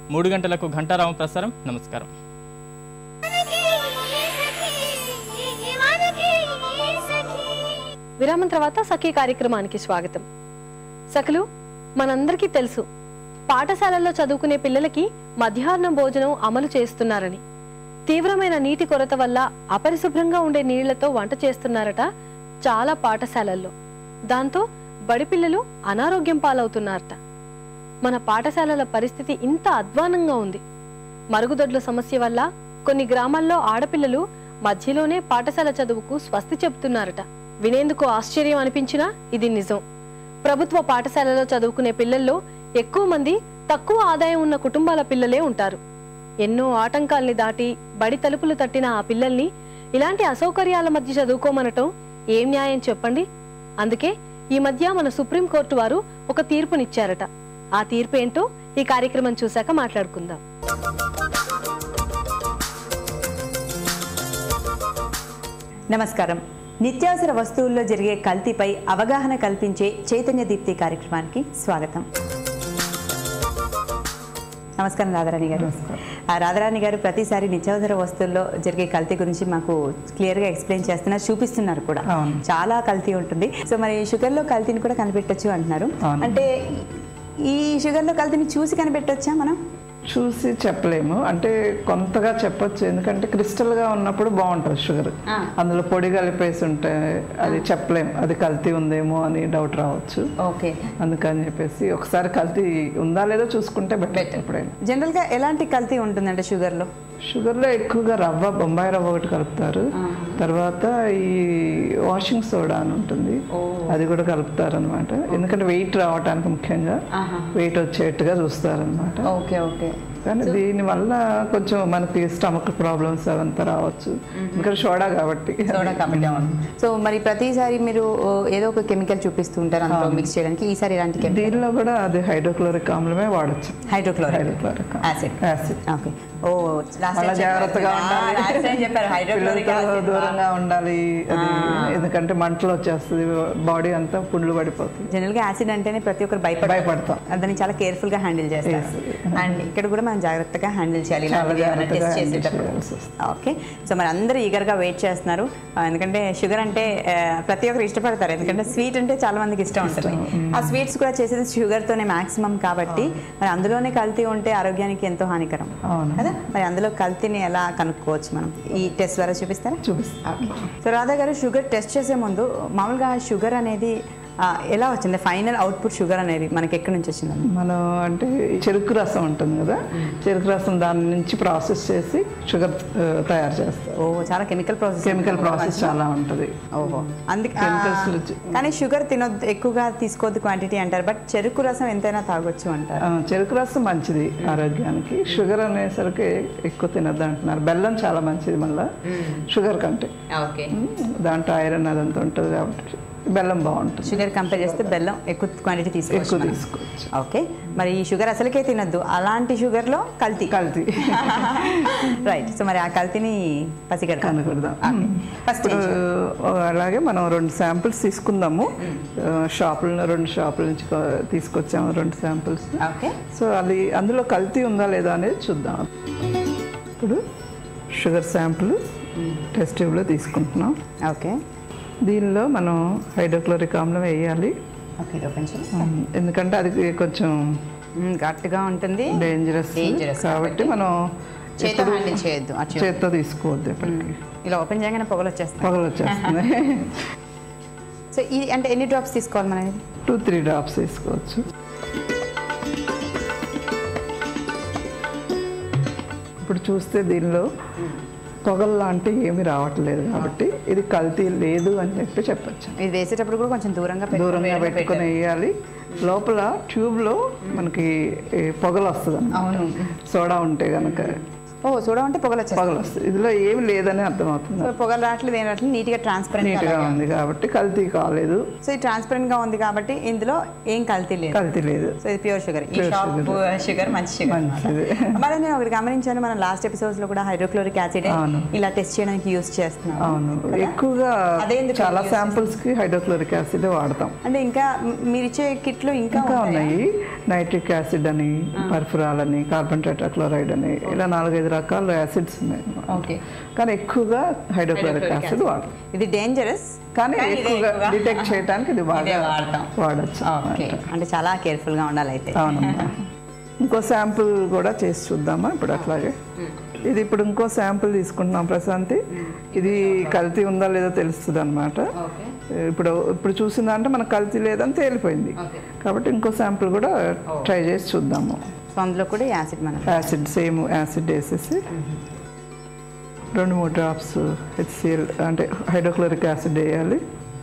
మూడు గంటలకు ఘంటారామ ప్రసారం నమస్కారం విరామం తర్వాత సఖీ కార్యక్రమానికి స్వాగతం సఖలు మనందరికీ తెలుసు పాఠశాలల్లో చదువుకునే పిల్లలకి మధ్యాహ్నం భోజనం అమలు చేస్తున్నారని తీవ్రమైన నీటి కొరత వల్ల అపరిశుభ్రంగా ఉండే నీళ్లతో వంట చేస్తున్నారట చాలా పాఠశాలల్లో దాంతో బడి పిల్లలు అనారోగ్యం పాలవుతున్నారట మన పాఠశాలల పరిస్థితి ఇంత అధ్వానంగా ఉంది మరుగుదొడ్ల సమస్య వల్ల కొన్ని గ్రామాల్లో ఆడపిల్లలు మధ్యలోనే పాఠశాల చదువుకు స్వస్తి చెబుతున్నారట వినేందుకు ఆశ్చర్యం అనిపించినా ఇది నిజం ప్రభుత్వ పాఠశాలలో చదువుకునే పిల్లల్లో ఎక్కువ మంది తక్కువ ఆదాయం ఉన్న కుటుంబాల పిల్లలే ఉంటారు ఎన్నో ఆటంకాల్ని దాటి బడి తలుపులు తట్టిన ఆ పిల్లల్ని ఇలాంటి అసౌకర్యాల మధ్య చదువుకోమనటం ఏం న్యాయం చెప్పండి అందుకే ఈ మధ్య మన సుప్రీంకోర్టు వారు ఒక తీర్పునిచ్చారట ఆ తీర్పు ఏంటో ఈ కార్యక్రమం చూశాక మాట్లాడుకుందాం నమస్కారం నిత్యావసర వస్తువుల్లో జరిగే కల్తీపై అవగాహన కల్పించే చైతన్య దీప్తి కార్యక్రమానికి స్వాగతం నమస్కారం రాధారాణి గారు ఆ రాధారాణి గారు ప్రతిసారి నిత్యావసర వస్తువుల్లో జరిగే కల్తీ గురించి మాకు క్లియర్గా ఎక్స్ప్లెయిన్ చేస్తున్నారు చూపిస్తున్నారు కూడా అవును. చాలా కల్తీ ఉంటుంది సో మరి షుగర్లో కల్తీని కూడా కనిపెట్టొచ్చు అంటున్నారు అవును. అంటే ఈ షుగర్లో కల్తీని చూసి కనిపెట్టొచ్చా మనం చూసి చెప్పలేము అంటే కొంతగా చెప్పొచ్చు ఎందుకంటే క్రిస్టల్గా ఉన్నప్పుడు బాగుంటుంది షుగర్ ఆ. అందులో పొడి కలిపేసి ఉంటే అది చెప్పలేము అది కల్తీ ఉందేమో అని డౌట్ రావచ్చు ఓకే అందుకని చెప్పేసి ఒకసారి కల్తీ ఉందా లేదో చూసుకుంటే బెటర్ ఎప్పుడైనా జనరల్గా ఎలాంటి కల్తీ ఉంటుందంటే షుగర్లో షుగర్లో ఎక్కువగా రవ్వ బొంబాయి రవ్వ ఒకటి కలుపుతారు తర్వాత ఈ వాషింగ్ సోడా అని ఉంటుంది అది కూడా కలుపుతారు అనమాట ఎందుకంటే వెయిట్ రావడానికి ముఖ్యంగా వెయిట్ వచ్చేట్టుగా చూస్తారనమాట ఓకే ఓకే కానీ దీనివల్ల కొంచెం మనకి స్టమక్ ప్రాబ్లమ్స్ అవంతా రావచ్చు ఎందుకంటే సోడా కాబట్టి సోడా కాబట్టి అవును సో మరి ప్రతిసారి మీరు ఓ, ఏదో ఒక కెమికల్ చూపిస్తూ ఉంటారు అందులో మిక్స్ చేయడానికి ఈసారి ఇలాంటి కెమికల్ దీనిలో కూడా అది హైడ్రోక్లోరిక్ ఆమ్లమే వాడచ్చు hydrochloride hydrochloric acid acid okay ఓ లాస్ట్ చాలా జాగ్రత్తగా ఉండాలి. చెప్పారు హైడ్రోక్లోరిక్ పిల్లలతో దూరంగా ఉండాలి అది ఎందుకంటే మంటలు వచ్చేస్తుంది బాడీ అంతా పుండ్లు పడిపోతుంది జనరల్ గా యాసిడ్ అంటేనే ప్రతి ఒక్కరు భయపడ భయపడతాం. దాన్ని చాలా కేర్ఫుల్ గా హ్యాండిల్ చేస్తారు అండ్ ఇక్కడ కూడా మనం జాగ్రత్తగా హ్యాండిల్ చేయాలి చాలా ఇలాంటివి ఏమైనా జాగ్రత్తగా టెస్ట్ handle చేసేటప్పుడు చేయాల్సి వస్తుంది. ఓకే సో మరి అందరూ ఈగర్ గా వెయిట్ చేస్తున్నారు ఆ, ఎందుకంటే షుగర్ అంటే ఆ, ప్రతి ఒక్కరు ఇష్టపడతారు ఎందుకంటే స్వీట్ అంటే చాలా మందికి ఇష్టం ఉంటుంది ఆ స్వీట్స్ కూడా చేసేది షుగర్ తోనే మాక్సిమం కాబట్టి మరి అందులోనే కల్తీ ఉంటే ఆరోగ్యానికి ఎంతో హానికరం అవును. కదా మరి అందులో కల్తీని ఎలా కనుక్కోవచ్చు మనం ఈ టెస్ట్ ద్వారా చూపిస్తారా చూపిస్తాం సో రాధా గారు షుగర్ టెస్ట్ చేసే ముందు మామూలుగా షుగర్ అనేది ఆ, ఎలా వచ్చింది ఫైనల్ అవుట్పుట్ షుగర్ అనేది మనకి ఎక్కడి నుంచి వచ్చిందండి మనం అంటే ఈ చెరుకు రసం ఉంటుంది కదా చెరుకు రసం దాని నుంచి ప్రాసెస్ చేసి షుగర్ ఆ, తయారు చేస్తారు ఓ చాలా కెమికల్ ప్రాసెస్ కెమికల్ ప్రాసెస్ చాలా ఉంటుంది ఓహో అందుకే Chemicals ఆ, రుచి. కానీ షుగర్ తినొద్దు ఎక్కువగా తీసుకోవద్దు క్వాంటిటీ అంటారు బట్ చెరుకు రసం ఎంతైనా తాగొచ్చు అంటారు ఆ, చెరుకు రసం మంచిది ఆరోగ్యానికి షుగర్ అనేసరికి ఎక్కువ తినద్దు అంటున్నారు బెల్లం చాలా మంచిది మళ్ళీ షుగర్ కంటే ఓకే ఉమ్, దాంట్లో ఐరన్ అదంతా ఉంటుంది కాబట్టి బెల్లం బాగుంటుంది షుగర్ కంపేర్ చేస్తే బెల్లం ఎక్కువ క్వాంటిటీ ఎక్కువ తీసుకోవచ్చు మనం. తీసుకోవచ్చు ఓకే మరి ఈ షుగర్ అసలుకే తినొద్దు అలాంటి షుగర్లో కల్తీ కల్తీ రైట్ సో మరి ఆ కల్తీని పసిగడ కనుగొడదాం ఫస్ట్ ఇప్పుడు అలాగే మనం రెండు శాంపిల్స్ తీసుకుందాము ఆ, షాపుల రెండు షాపుల నుంచి కొ- తీసుకొచ్చాము రెండు శాంపిల్స్ ఓకే సో అది అందులో కల్తీ ఉందా లేదా అనేది చూద్దాం ఇప్పుడు షుగర్ శాంపుల్ టెస్ట్ ట్యూబ్లో తీసుకుంటున్నాం ఓకే దీనిలో మనం హైడ్రోక్లోరిక్ ఆమ్లం వేయాలి ఓకే ఇది ఓపెన్ చేయి ఉమ్, ఎందుకంటే అది కొంచెం మ్మ్, గట్టిగా ఉంటుంది డేంజరస్ Dangerous కాబట్టి మనం చేతో ఎప్పుడు హ్యాండిల్ చేయొద్దు ఆ ట్యూబ్. చేత్తో తీసుకోవద్దు ఎప్పటికీ ఇలా ఓపెన్ చేయగానే పొగలు వచ్చేస్తాయి పగలు వచ్చేస్తుంది సో ఇది అంటే ఎన్ని డ్రాప్స్ తీసుకోవాలి మనం ఇది? టూ త్రీ డ్రాప్స్ తీసుకోవచ్చు ఇప్పుడు చూస్తే దీనిలో పొగలు లాంటివి ఏమీ రావట్లేదు కాబట్టి ఇది కల్తీ లేదు అని చెప్పి చెప్పచ్చు ఇది వేసేటప్పుడు కూడా కొంచెం దూరంగా పెట్టుకొని దూరంగా వేడిగా పెట్టుకొని వేయాలి లోపల ట్యూబ్లో మనకి ఈ పొగలు వస్తుంది అవును. సోడా ఉంటే కనుక ఓ చూడమంటే పొగలు వచ్చేస్తాయి పొగలు వస్తుంది ఇందులో ఏమి లేదని అర్థమవుతుంది సో పొగలు రావట్లేదు ఏం రావట్లేదు నీట్గా ట్రాన్స్పరెంట్ నీట్గా ఉంది కాబట్టి కల్తీ కాలేదు సో ఇది ట్రాన్స్పరెంట్ గా ఉంది కాబట్టి ఇందులో ఏం కల్తీ లేదు కల్తీ లేదు సో ఇది ప్యూర్ షుగర్ ఈ Pure షాప్ sugar. షుగర్ మంచి షుగర్ మంచిది మరి నేను ఒకటి గమనించాను మనం లాస్ట్ ఎపిసోడ్స్ లో కూడా హైడ్రోక్లోరిక్ యాసిడ్ అవును. ఇలా టెస్ట్ చేయడానికి యూస్ చేస్తున్నాం అవును ఎక్కువగా అదే ఎందుకు చాలా use శాంపుల్స్ కి హైడ్రోక్లోరిక్ యాసిడ్ వాడతాం అంటే ఇంకా మ్- మీరు ఇచ్చే కిట్లు ఇంకా ఇంకా ఉంటాయా? ఉన్నాయి నైట్రిక్ యాసిడ్ అని పర్ఫురాల్ అని కార్బన్ టెట్రాక్లోరైడ్ అని ఇలా నాలుగైదు రకాల యాసిడ్స్ ఉన్నాయి అన్నమాట. ఓకే కానీ ఎక్కువగా హైడ్రోక్లోరిక్ యాసిడ్ వాడతాం ఇది డేంజరస్ కానీ ఎక్కువగా డిటెక్ట్ చేయడానికి ఇది బాగా వాడతాం వాడచ్చు ఓకే అంటే చాలా కేర్ఫుల్ గా ఉండాలి అయితే అవునమ్మా ఇంకో శాంపుల్ కూడా చేసి చూద్దామా ఇప్పుడు అట్లాగే ఇది ఇప్పుడు ఇంకో శాంపుల్ తీసుకుంటున్నాం ప్రశాంతి ఇది కల్తీ ఉందా లేదో తెలుస్తుంది అనమాట ఓకే ఇప్పుడు ఇప్పుడు చూసిన దాంట్లో మనకు కల్తీ లేదని తేలిపోయింది కాబట్టి ఇంకో శాంపుల్ కూడా ట్రై చేసి చూద్దాము సో అందులో కూడా యాసిడ్ మనం యాసిడ్ సేమ్ యాసిడ్ వేసేసి రెండు మూడు డ్రాప్స్ హెచ్సిఎల్ అంటే హైడ్రోక్లోరిక్ యాసిడ్ వేయాలి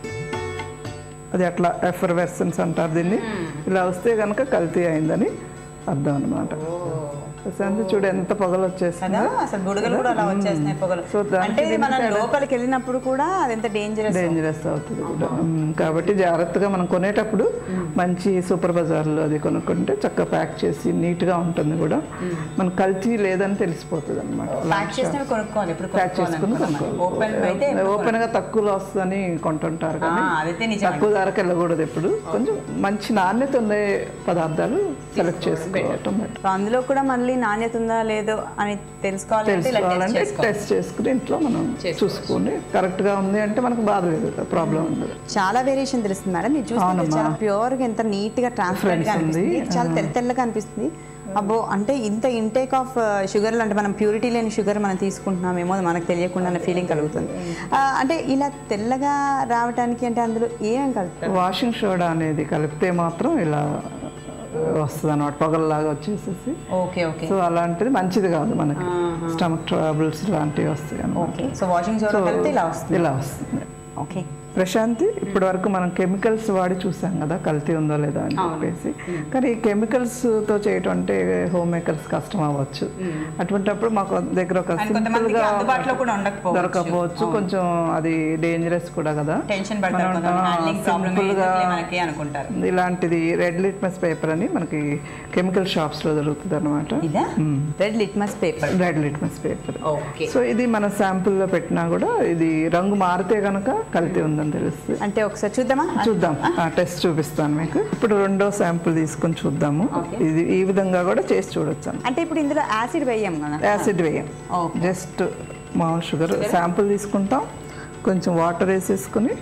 అది అట్లా ఎఫర్వెర్సెన్స్ అంటారు దీన్ని ఇలా వస్తే కనుక కల్తీ అయిందని అర్థం అనమాట ప్రశాంతి చూడు ఎంత పొగలు వచ్చేసిందో కదా అసలు బుడగలు కూడా అలా వచ్చేస్తున్నాయి పొగలు సో దానికి అంటే ఇది మనం లోపలికి వెళ్ళినప్పుడు కూడా అది ఎంత డేంజరస్ డేంజరస్ అవుతుంది కూడా మ్మ్. కాబట్టి జాగ్రత్తగా మనం కొనేటప్పుడు మంచి సూపర్ బజార్లో అది కొనుక్కుంటే చక్కగా ప్యాక్ చేసి నీట్గా ఉంటుంది కూడా మన కల్తీ లేదని తెలిసిపోతుంది అనమాట ప్యాక్ చేసినవి కొనుక్కోవాలి ఇప్పుడు ప్యాక్ చేసుకుని ఓపెన్ అయితే ఓపెన్ గా తక్కువలో వస్తుందని కొంటుంటారు ఆ, కానీ అదైతే నిజం తక్కువ ధరకు వెళ్ళకూడదు ఎప్పుడు కొంచెం మంచి నాణ్యత ఉండే పదార్థాలు సెలెక్ట్ చేసుకోవటం better. సో అందులో కూడా మళ్ళీ నాణ్యత ఉందా లేదో అని తెలుసుకోవాలి అంటే ఇలా టెస్ట్ తెలుసుకోవాలంటే చేసుకోవాలి టెస్ట్ చేసుకుని ఇంట్లో మనం చూసుకుని కరెక్ట్ గా ఉంది అంటే మనకు బాధ లేదు ప్రాబ్లం ఉండదు చాలా వేరియేషన్ తెలుస్తుంది మేడం మీరు చూస్తే అవునమ్మా. చాలా ప్యూర్ గా ఎంత నీట్ గా ట్రాన్స్పరెంట్ గా Difference ఉంది. అనిపిస్తుంది ఇది చాలా తెల్ల తెల్లగా అనిపిస్తుంది అబ్బో అంటే ఇంత ఇంటేక్ ఆఫ్ షుగర్ అంటే మనం ప్యూరిటీ లేని షుగర్ మనం తీసుకుంటున్నామేమో అది మనకు తెలియకుండా అనే ఫీలింగ్ కలుగుతుంది ఆ, అంటే ఇలా తెల్లగా రావడానికి అంటే అందులో ఏమేమి కలుపుతారు వాషింగ్ సోడా అనేది కలిపితే మాత్రం ఇలా వస్తుంది అనమాట పొగల్లాగా వచ్చేసేసి ఓకే ఓకే సో అలాంటిది మంచిది కాదు మనకి స్టమక్ ట్రబుల్స్ లాంటివి వస్తాయి అన్నమాట ఓకే సో వాషింగ్ సోడా కలిపితే ఇలా వస్తుంది ఇలా వస్తుంది ఓకే ప్రశాంతి ఇప్పటి వరకు మనం కెమికల్స్ వాడి చూసాం కదా కల్తీ ఉందో లేదో అని చెప్పేసి కానీ ఈ కెమికల్స్ తో చేయటం అంటే హోమ్ మేకర్స్ కష్టం అవ్వచ్చు అటువంటిప్పుడు మాకు దగ్గర ఒక అండ్ సింపుల్ కొంతమందికి గా అందుబాటులో కూడా ఉండకపోవచ్చు దొరకపోవచ్చు కొంచెం అది డేంజరస్ కూడా కదా టెన్షన్ పడతారు మనం, కొంతమంది ఆ, హ్యాండ్లింగ్ ప్రాబ్లమ్ simple గా మనకి అనుకుంటారు ఇలాంటిది రెడ్ లిట్మస్ పేపర్ అని మనకి కెమికల్ షాప్స్ లో దొరుకుతుంది అనమాట ఇదా red litmus paper red litmus paper okay so ఇది మన శాంపుల్ లో పెట్టినా కూడా ఇది రంగు మారితే గనక కల్తీ ఉందని తెలుస్తుంది అంటే ఒకసారి చూద్దామా చూద్దాం ఆ టెస్ట్ చూపిస్తాను మీకు ఇప్పుడు రెండో శాంపుల్ తీసుకొని చూద్దాము Okay. ఇది ఈ విధంగా కూడా చేసి చూడొచ్చు అంటే ఇప్పుడు ఇందులో యాసిడ్ వేయం కదా యాసిడ్ వేయం Okay. జస్ట్ మామూలు షుగర్ శాంపుల్ తీసుకుంటాం కొంచెం వాటర్ వేసేసుకుని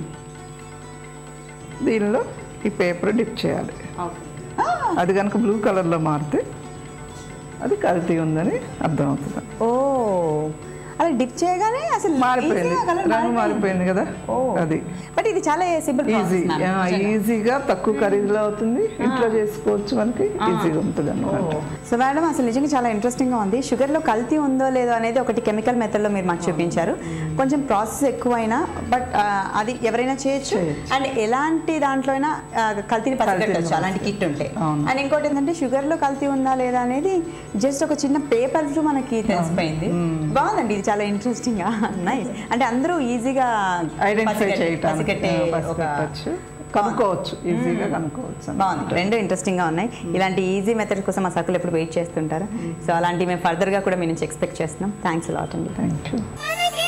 దీనిలో ఈ పేపర్ డిప్ చేయాలి అది కనుక బ్లూ కలర్లో మారితే అది కల్తీ ఉందని అర్థం అవుతుంది ఓ అలా డిప్ చేయగానే అసలు మారిపోయింది easy గా colour రంగు మారిపోయింది కదా అది బట్ ఇది చాలా సింపుల్ ఈజీ ఈజీగా తక్కువ ఖరీదులో అవుతుంది ఇంట్లో చేసుకోవచ్చు మనకి ఈజీగా ఉంటుంది అన్నమాట సో మేడం అసలు నిజంగా చాలా ఇంట్రెస్టింగ్ గా ఉంది షుగర్ లో కల్తీ ఉందో లేదో అనేది ఒకటి కెమికల్ మెథడ్ లో మీరు మాకు చూపించారు కొంచెం ప్రాసెస్ ఎక్కువైనా బట్ అది ఎవరైనా చేయొచ్చు అండ్ ఎలాంటి దాంట్లో అయినా ఆ, కల్తీని పసిగట్టచ్చు అలాంటి కిట్ ఉంటే అవును. అండ్ ఇంకోటి ఏంటంటే షుగర్ లో కల్తీ ఉందా లేదా అనేది జస్ట్ ఒక చిన్న పేపర్ తో మనకి తెలిసిపోయింది బాగుందండి ఇది చాలా ఇంట్రెస్టింగ్ గా నైస్ అంటే అందరూ ఈజీగా ఐడెంటిఫై చేయటానికి పసిగట్టే ఆ, ఒక పసిగట్టచ్చు కనుక్కోవచ్చు ఈజీగా కనుక్కోవచ్చు అన్నమాట. బాగుంది రెండు ఇంట్రెస్టింగ్ గా ఉన్నాయి ఇలాంటి ఈజీ మెథడ్ కోసం మా సర్కులు ఎప్పుడు వెయిట్ చేస్తుంటారు సో అలాంటి మేము ఫర్దర్ గా కూడా మీ నుంచి ఎక్స్పెక్ట్ చేస్తున్నాం థ్యాంక్స్ లాట్ అండి థ్యాంక్ యూ